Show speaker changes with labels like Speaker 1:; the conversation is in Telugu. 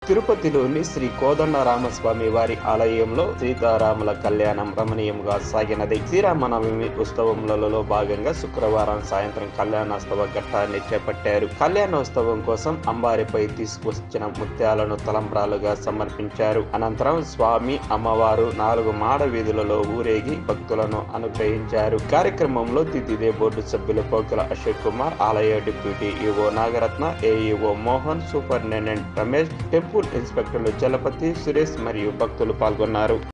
Speaker 1: తిరుపతిలోని శ్రీ కోదండరామస్వామి వారి ఆలయంలో సీతారాముల కళ్యాణం రమణీయంగా సాగినది శ్రీరామనవమి ఉత్సవములలో భాగంగా శుక్రవారం సాయంత్రం కళ్యాణోత్సవ ఘట్టాన్ని చేపట్టారు కళ్యాణోత్సవం కోసం అంబారిపై తీసుకొచ్చిన ముత్యాలను తలంబ్రాలుగా సమర్పించారు అనంతరం స్వామి అమ్మవారు నాలుగు మాడ వీధులలో ఊరేగి భక్తులను అనుగ్రహించారు కార్యక్రమంలో తితిదే బోర్డు సభ్యులు పోకల అశోక్ కుమార్ ఆలయ deputy EO Nagaratna AEO Mohan superintendent Ramesh temple ఇన్స్పెక్టర్లు చలపతి సురేష్ మరియు భక్తులు పాల్గొన్నారు